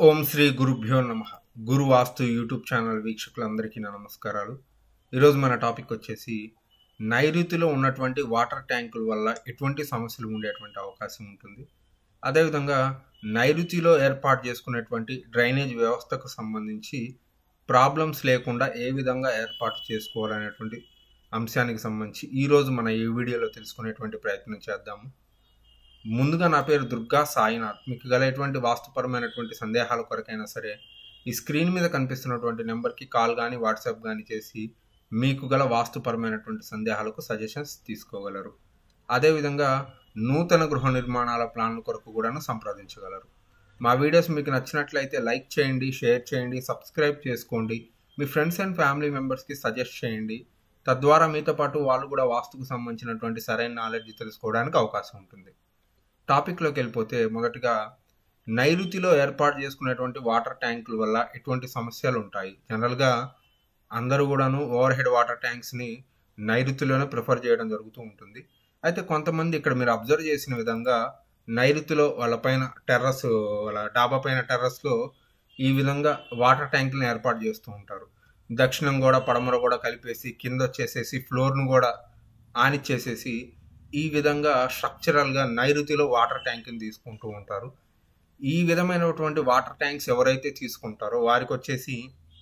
ఓం శ్రీ గురుభ్యో నమ గురు వాస్తు YouTube channel వీక్షకులందరికీ నా నమస్కారాలు ఈరోజు మన టాపిక్ వచ్చేసి నైరుతిలో ఉన్నటువంటి వాటర్ ట్యాంకుల వల్ల ఎటువంటి సమస్యలు ఉండేటువంటి అవకాశం ఉంటుంది అదేవిధంగా నైరుతిలో ఏర్పాటు చేసుకునేటువంటి డ్రైనేజ్ వ్యవస్థకు సంబంధించి ప్రాబ్లమ్స్ లేకుండా ఏ విధంగా ఏర్పాటు చేసుకోవాలనేటువంటి అంశానికి సంబంధించి ఈరోజు మన ఈ వీడియోలో తెలుసుకునేటువంటి ప్రయత్నం చేద్దాము ముందుగా నా పేరు దుర్గా సాయినాథ్ మీకు గల ఎటువంటి వాస్తుపరమైనటువంటి సందేహాల కొరకైనా సరే ఈ స్క్రీన్ మీద కనిపిస్తున్నటువంటి నెంబర్కి కాల్ కానీ వాట్సాప్ కానీ చేసి మీకు గల వాస్తుపరమైనటువంటి సందేహాలకు సజెషన్స్ తీసుకోగలరు అదేవిధంగా నూతన గృహ నిర్మాణాల ప్లాన్ల కొరకు కూడాను సంప్రదించగలరు మా వీడియోస్ మీకు నచ్చినట్లయితే లైక్ చేయండి షేర్ చేయండి సబ్స్క్రైబ్ చేసుకోండి మీ ఫ్రెండ్స్ అండ్ ఫ్యామిలీ మెంబర్స్కి సజెస్ట్ చేయండి తద్వారా మీతో పాటు వాళ్ళు కూడా వాస్తుకు సంబంధించినటువంటి సరైన నాలెడ్జ్ తెలుసుకోవడానికి అవకాశం ఉంటుంది టాపిక్లోకి వెళ్ళిపోతే మొదటిగా నైరుతిలో ఏర్పాటు చేసుకునేటువంటి వాటర్ ట్యాంకుల వల్ల ఎటువంటి సమస్యలు ఉంటాయి జనరల్గా అందరూ కూడాను ఓవర్ హెడ్ వాటర్ ట్యాంక్స్ని నైరుతిలోనే ప్రిఫర్ చేయడం జరుగుతూ ఉంటుంది అయితే కొంతమంది ఇక్కడ మీరు అబ్జర్వ్ చేసిన విధంగా నైరుతిలో వాళ్ళ పైన టెర్రస్ వాళ్ళ డాబా పైన టెర్రస్లో ఈ విధంగా వాటర్ ట్యాంకులను ఏర్పాటు చేస్తూ ఉంటారు దక్షిణం కూడా పడమర కూడా కలిపేసి కింద వచ్చేసేసి ఫ్లోర్ను కూడా ఆనిచ్చేసేసి ఈ విధంగా స్ట్రక్చరల్గా నైరుతిలో వాటర్ ట్యాంక్ని తీసుకుంటూ ఉంటారు ఈ విధమైనటువంటి వాటర్ ట్యాంక్స్ ఎవరైతే తీసుకుంటారో వారికి వచ్చేసి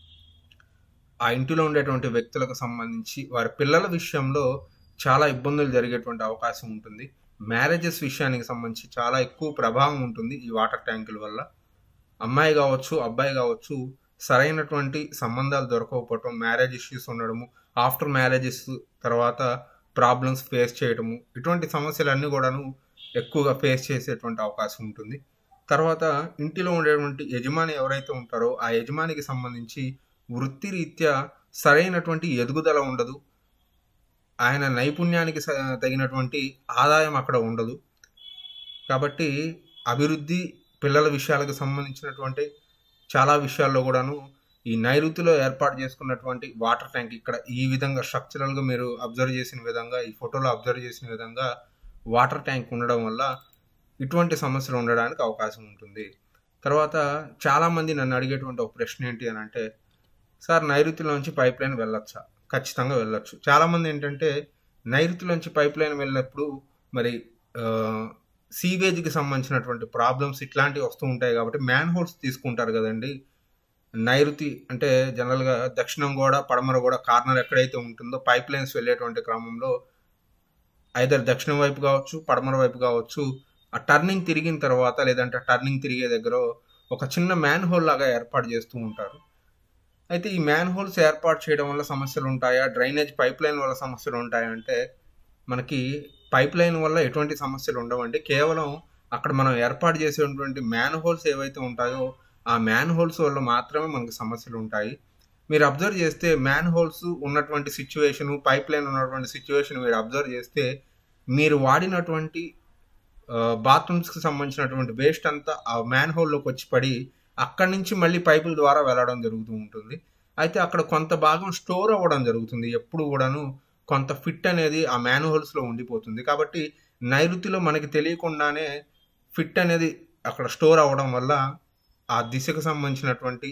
ఆ ఇంటిలో ఉండేటువంటి వ్యక్తులకు సంబంధించి వారి పిల్లల విషయంలో చాలా ఇబ్బందులు జరిగేటువంటి అవకాశం ఉంటుంది మ్యారేజెస్ విషయానికి సంబంధించి చాలా ఎక్కువ ప్రభావం ఉంటుంది ఈ వాటర్ ట్యాంకుల వల్ల అమ్మాయి కావచ్చు అబ్బాయి కావచ్చు సరైనటువంటి సంబంధాలు దొరకకపోవటం మ్యారేజ్ ఇష్యూస్ ఉండడము ఆఫ్టర్ మ్యారేజెస్ తర్వాత ప్రాబ్లమ్స్ ఫేస్ చేయడము ఇటువంటి సమస్యలన్నీ కూడాను ఎక్కువగా ఫేస్ చేసేటువంటి అవకాశం ఉంటుంది తర్వాత ఇంటిలో ఉండేటువంటి యజమాని ఎవరైతే ఉంటారో ఆ యజమానికి సంబంధించి వృత్తిరీత్యా సరైనటువంటి ఎదుగుదల ఉండదు ఆయన నైపుణ్యానికి తగినటువంటి ఆదాయం అక్కడ ఉండదు కాబట్టి అభివృద్ధి పిల్లల విషయాలకు సంబంధించినటువంటి చాలా విషయాల్లో కూడాను ఈ నైరుతిలో ఏర్పాటు చేసుకున్నటువంటి వాటర్ ట్యాంక్ ఇక్కడ ఈ విధంగా స్ట్రక్చరల్గా మీరు అబ్జర్వ్ చేసిన విధంగా ఈ ఫోటోలో అబ్జర్వ్ చేసిన విధంగా వాటర్ ట్యాంక్ ఉండడం వల్ల ఇటువంటి సమస్యలు ఉండడానికి అవకాశం ఉంటుంది తర్వాత చాలామంది నన్ను అడిగేటువంటి ఒక ప్రశ్న ఏంటి అని అంటే సార్ నైరుతిలోంచి పైప్ లైన్ వెళ్ళొచ్చా ఖచ్చితంగా వెళ్ళొచ్చు చాలామంది ఏంటంటే నైరుతిలోంచి పైప్ లైన్ వెళ్ళినప్పుడు మరి సీవేజ్కి సంబంధించినటువంటి ప్రాబ్లమ్స్ ఇట్లాంటివి వస్తూ ఉంటాయి కాబట్టి మ్యాన్ హోల్స్ తీసుకుంటారు కదండి నైరుతి అంటే జనరల్గా దక్షిణం కూడా పడమర కూడా కార్నర్ ఎక్కడైతే ఉంటుందో పైప్ లైన్స్ వెళ్ళేటువంటి క్రమంలో ఐదర్ దక్షిణం వైపు కావచ్చు పడమర వైపు కావచ్చు ఆ టర్నింగ్ తిరిగిన తర్వాత లేదంటే టర్నింగ్ తిరిగే దగ్గర ఒక చిన్న మ్యాన్ హోల్ లాగా ఏర్పాటు చేస్తూ ఉంటారు అయితే ఈ మ్యాన్ హోల్స్ ఏర్పాటు చేయడం వల్ల సమస్యలు ఉంటాయా డ్రైనేజ్ పైప్ లైన్ వల్ల సమస్యలు ఉంటాయా అంటే మనకి పైప్ లైన్ వల్ల ఎటువంటి సమస్యలు ఉండవండి కేవలం అక్కడ మనం ఏర్పాటు చేసేటువంటి మ్యాన్ హోల్స్ ఏవైతే ఉంటాయో ఆ మ్యాన్ హోల్స్ వల్ల మాత్రమే మనకు సమస్యలు ఉంటాయి మీరు అబ్జర్వ్ చేస్తే మ్యాన్ హోల్స్ ఉన్నటువంటి సిచ్యువేషన్ పైప్ లైన్ ఉన్నటువంటి సిచ్యువేషన్ మీరు అబ్జర్వ్ చేస్తే మీరు వాడినటువంటి బాత్రూమ్స్కి సంబంధించినటువంటి వేస్ట్ అంతా ఆ మ్యాన్ హోల్లోకి వచ్చి పడి అక్కడి నుంచి మళ్ళీ పైపుల ద్వారా వెళ్ళడం జరుగుతూ ఉంటుంది అయితే అక్కడ కొంత భాగం స్టోర్ అవ్వడం జరుగుతుంది ఎప్పుడు కూడాను కొంత ఫిట్ అనేది ఆ మ్యాన్ హోల్స్లో ఉండిపోతుంది కాబట్టి నైరుతిలో మనకి తెలియకుండానే ఫిట్ అనేది అక్కడ స్టోర్ అవ్వడం వల్ల ఆ దిశకు సంబంధించినటువంటి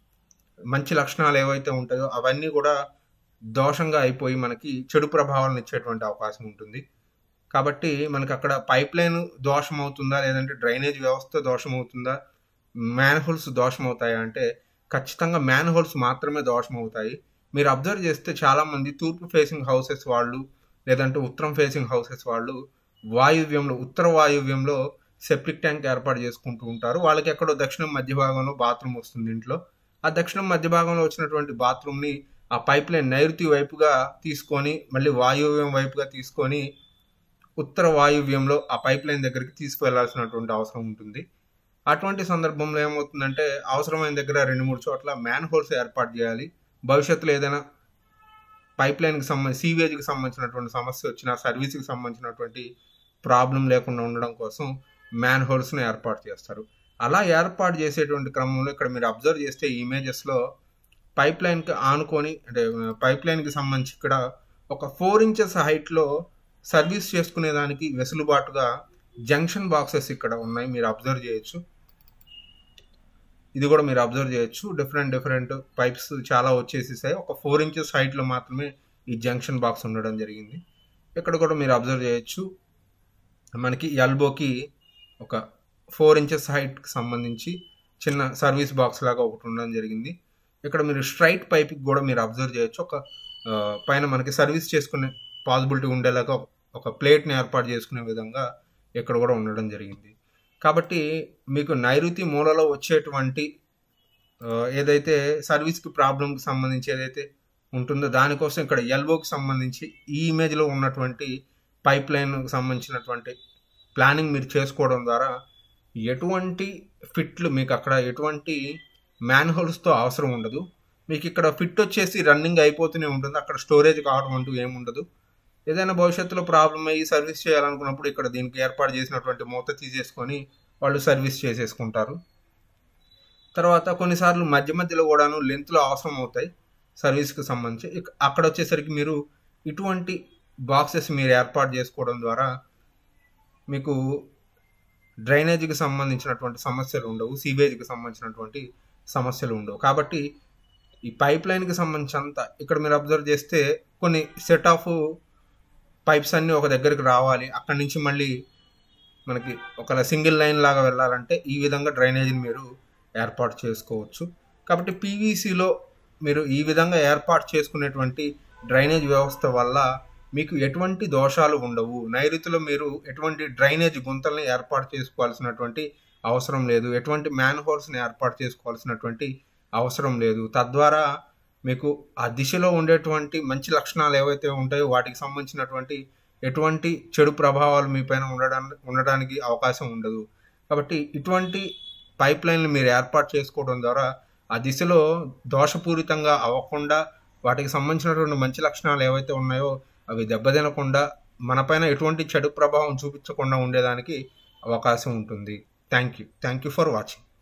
మంచి లక్షణాలు ఏవైతే ఉంటాయో అవన్నీ కూడా దోషంగా అయిపోయి మనకి చెడు ప్రభావాలను ఇచ్చేటువంటి అవకాశం ఉంటుంది కాబట్టి మనకి అక్కడ పైప్ లైన్ దోషం అవుతుందా లేదంటే డ్రైనేజ్ వ్యవస్థ దోషం అవుతుందా మ్యాన్ హోల్స్ దోషం అవుతాయా అంటే ఖచ్చితంగా మ్యాన్ హోల్స్ మాత్రమే దోషం అవుతాయి మీరు అబ్జర్వ్ చేస్తే చాలామంది తూర్పు ఫేసింగ్ హౌసెస్ వాళ్ళు లేదంటే ఉత్తరం ఫేసింగ్ హౌసెస్ వాళ్ళు వాయువ్యంలో ఉత్తర వాయువ్యంలో సెప్టిక్ ట్యాంక్ ఏర్పాటు చేసుకుంటూ ఉంటారు వాళ్ళకి ఎక్కడో దక్షిణం మధ్య భాగంలో బాత్రూమ్ వస్తుంది ఇంట్లో ఆ దక్షిణం మధ్య భాగంలో వచ్చినటువంటి బాత్రూమ్ని ఆ పైప్ లైన్ నైరుతి వైపుగా తీసుకొని మళ్ళీ వాయువ్యం వైపుగా తీసుకొని ఉత్తర వాయువ్యంలో ఆ పైప్ లైన్ దగ్గరికి తీసుకువెళ్లాల్సినటువంటి అవసరం ఉంటుంది అటువంటి సందర్భంలో ఏమవుతుందంటే అవసరమైన దగ్గర రెండు మూడు చోట్ల మ్యాన్ హోల్స్ ఏర్పాటు చేయాలి భవిష్యత్తులో ఏదైనా పైప్ లైన్కి సంబంధించి సీవేజ్కి సంబంధించినటువంటి సమస్య వచ్చినా సర్వీస్కి సంబంధించినటువంటి ప్రాబ్లం లేకుండా ఉండడం కోసం మ్యాన్ హోల్స్ను ఏర్పాటు చేస్తారు అలా ఏర్పాటు చేసేటువంటి క్రమంలో ఇక్కడ మీరు అబ్జర్వ్ చేస్తే ఈ ఇమేజెస్లో పైప్ లైన్కి ఆనుకొని అంటే పైప్ లైన్కి సంబంధించి ఇక్కడ ఒక ఫోర్ ఇంచెస్ హైట్లో సర్వీస్ చేసుకునే దానికి వెసులుబాటుగా జంక్షన్ బాక్సెస్ ఇక్కడ ఉన్నాయి మీరు అబ్జర్వ్ చేయొచ్చు ఇది కూడా మీరు అబ్జర్వ్ చేయొచ్చు డిఫరెంట్ డిఫరెంట్ పైప్స్ చాలా వచ్చేసేసాయి ఒక ఫోర్ ఇంచెస్ హైట్లో మాత్రమే ఈ జంక్షన్ బాక్స్ ఉండడం జరిగింది ఇక్కడ కూడా మీరు అబ్జర్వ్ చేయొచ్చు మనకి ఎల్బోకి ఒక ఫోర్ ఇంచెస్ హైట్కి సంబంధించి చిన్న సర్వీస్ బాక్స్ లాగా ఒకటి ఉండడం జరిగింది ఇక్కడ మీరు స్ట్రైట్ పైప్కి కూడా మీరు అబ్జర్వ్ చేయొచ్చు ఒక ఆ, పైన మనకి సర్వీస్ చేసుకునే పాసిబిలిటీ ఉండేలాగా ఒక ప్లేట్ని ఏర్పాటు చేసుకునే విధంగా ఇక్కడ కూడా ఉండడం జరిగింది కాబట్టి మీకు నైరుతి మూలలో వచ్చేటువంటి ఆ, ఏదైతే సర్వీస్కి ప్రాబ్లంకి సంబంధించి ఏదైతే ఉంటుందో దానికోసం ఇక్కడ ఎల్బోకి సంబంధించి ఈ ఇమేజ్లో ఉన్నటువంటి పైప్ లైన్కి సంబంధించినటువంటి ప్లానింగ్ మీరు చేసుకోవడం ద్వారా ఎటువంటి ఫిట్లు మీకు అక్కడ ఎటువంటి మ్యాన్హోల్స్తో అవసరం ఉండదు మీకు ఇక్కడ ఫిట్ వచ్చేసి రన్నింగ్ అయిపోతూనే ఉంటుంది అక్కడ స్టోరేజ్ కావడం అంటూ ఏముండదు ఏదైనా భవిష్యత్తులో ప్రాబ్లం అయ్యి సర్వీస్ చేయాలనుకున్నప్పుడు ఇక్కడ దీనికి ఏర్పాటు చేసినటువంటి మూత తీసేసుకొని వాళ్ళు సర్వీస్ చేసేసుకుంటారు తర్వాత కొన్నిసార్లు మధ్య మధ్యలో కూడాను లెంత్లో అవసరం అవుతాయి సర్వీస్కి సంబంధించి ఇక- అక్కడ వచ్చేసరికి మీరు ఇటువంటి బాక్సెస్ మీరు ఏర్పాటు చేసుకోవడం ద్వారా మీకు డ్రైనేజీకి సంబంధించినటువంటి సమస్యలు ఉండవు సీవేజ్కి సంబంధించినటువంటి సమస్యలు ఉండవు కాబట్టి ఈ పైప్ లైన్కి సంబంధించి అంతా ఇక్కడ మీరు అబ్జర్వ్ చేస్తే కొన్ని సెట్ ఆఫ్ పైప్స్ అన్నీ ఒక దగ్గరికి రావాలి అక్కడి నుంచి మళ్ళీ మనకి ఒక సింగిల్ లైన్ లాగా వెళ్ళాలంటే ఈ విధంగా డ్రైనేజీని మీరు ఏర్పాటు చేసుకోవచ్చు కాబట్టి పీవీసీలో మీరు ఈ విధంగా ఏర్పాటు చేసుకునేటువంటి డ్రైనేజ్ వ్యవస్థ వల్ల మీకు ఎటువంటి దోషాలు ఉండవు నైరుతిలో మీరు ఎటువంటి డ్రైనేజ్ గుంతల్ని ఏర్పాటు చేసుకోవాల్సినటువంటి అవసరం లేదు ఎటువంటి మ్యాన్ హోల్స్ని ఏర్పాటు చేసుకోవాల్సినటువంటి అవసరం లేదు తద్వారా మీకు ఆ దిశలో ఉండేటువంటి మంచి లక్షణాలు ఏవైతే ఉంటాయో వాటికి సంబంధించినటువంటి ఎటువంటి చెడు ప్రభావాలు మీ పైన ఉండడానికి ఉండడానికి అవకాశం ఉండదు కాబట్టి ఇటువంటి పైప్ లైన్లు మీరు ఏర్పాటు చేసుకోవడం ద్వారా ఆ దిశలో దోషపూరితంగా అవ్వకుండా వాటికి సంబంధించినటువంటి మంచి లక్షణాలు ఏవైతే ఉన్నాయో అవి దెబ్బతినకుండా మనపైన ఎటువంటి చెడు ప్రభావం చూపించకుండా ఉండేదానికి అవకాశం ఉంటుంది thank you thank you for watching